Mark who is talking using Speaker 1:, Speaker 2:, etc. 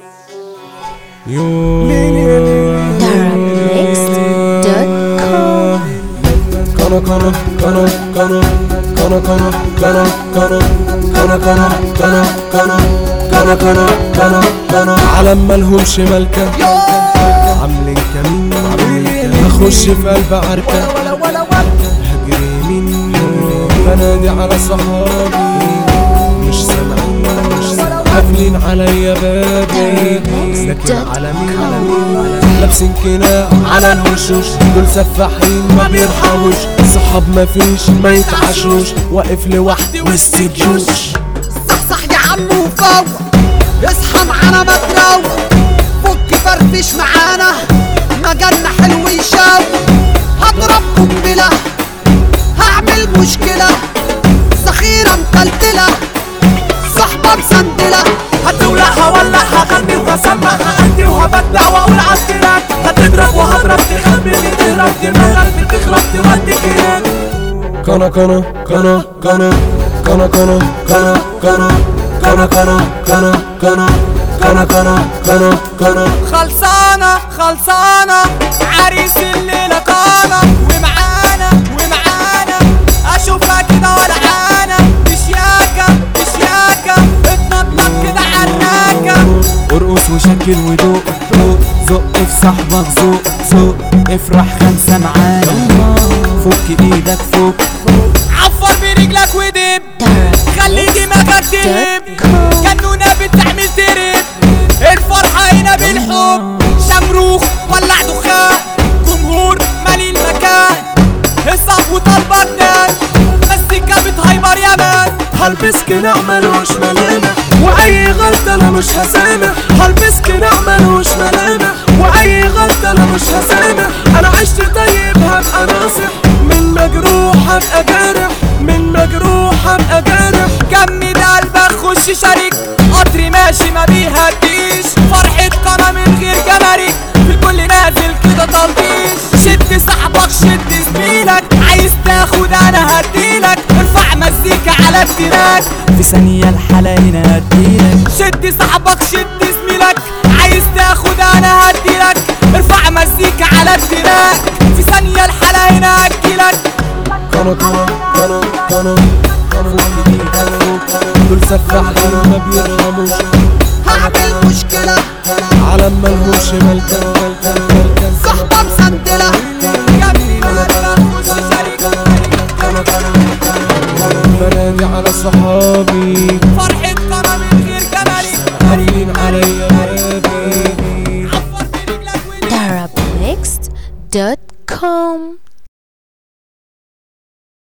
Speaker 1: Darabmixed.com
Speaker 2: Kana kana kana kana kana kana kana kana kana kana kana kana kana kana kana kana علم ملهمش ملكة عاملين كمين اخش في قلب عركة هجري يمين بنادي على صحابي مش سامعين مش سامعين قافلين عليا بابي لكن على مين على مين لابسين كناع على الوشوش دول سفاحين ما بيرحموش صحاب ما فيش ما يتعشوش واقف لوحدي وسط جيوش
Speaker 3: صحصح يا عم وفوق اصحى معانا ما تروق فك فرفش معانا مجالنا حلو يشاور هضرب قنبلة هعمل مشكلة ذخيرة متلتلة صحبة مسندلة
Speaker 4: هتولع هولع هغني وهسمع هأدي وهبدع واقول عالتراك هتضرب وهضرب تخبي تضرب دماغك بتخرب تودي كيان
Speaker 2: كنا كنا كنا كنا كنا كنا كنا كنا كنا كنا كنا كنا كنا كنا كنا كنا
Speaker 4: خلصانة خلصانة عريس الليلة قامة ومعانا ومعانا اشوفها كده ولعانة بشياكة بشياكة اتنطط كده عالناكة
Speaker 5: ارقص وشكل ودوق دوق زق في صاحبك زوق زوق افرح خمسة معانا فك ايدك فك
Speaker 4: عفر برجلك ودب خلي دماغك تهب كانونا بتعمل ترب الفرحة هنا بالحب شمروخ ولع دخان جمهور مالي المكان الصف وطلبك نام مزيكا بتهايبر يا مان
Speaker 2: هلبس كناع ملوش ملامح واي غلطة انا مش هسامح هلبس كناع ملوش ملامح واي غلطة انا مش هسامح انا عشت طيب هبقى ناصح من مجروح هبقى جارح من مجروح هبقى جارح
Speaker 4: جمد قلبك خش شريك قطر ماشي ما بيهديش فرحة قناة من غير جمارك في كل نازل كده تلطيش شد صاحبك شد زميلك عايز تاخد انا هديلك ارفع مزيكا على التراك
Speaker 5: في ثانية الحالة هنا هديلك
Speaker 4: شد صاحبك شد زميلك عايز تاخد انا هديلك ارفع مزيكا على التراك في ثانية الحالة هنا هجيلك
Speaker 2: كنا كنا كنا كنا كنا دول سفاحين ما بيرحموش
Speaker 3: هعمل مشكلة
Speaker 2: علم ملهوش ملكة ملكة ملكة
Speaker 3: صحبة مسندلة
Speaker 4: جنبي قلبك خش شريك
Speaker 2: بنادي على صحابي
Speaker 4: فرحة قناة من غير جمالك
Speaker 2: قافلين عليا بابي
Speaker 4: عفر برجلك ودي
Speaker 1: Darabmixed.com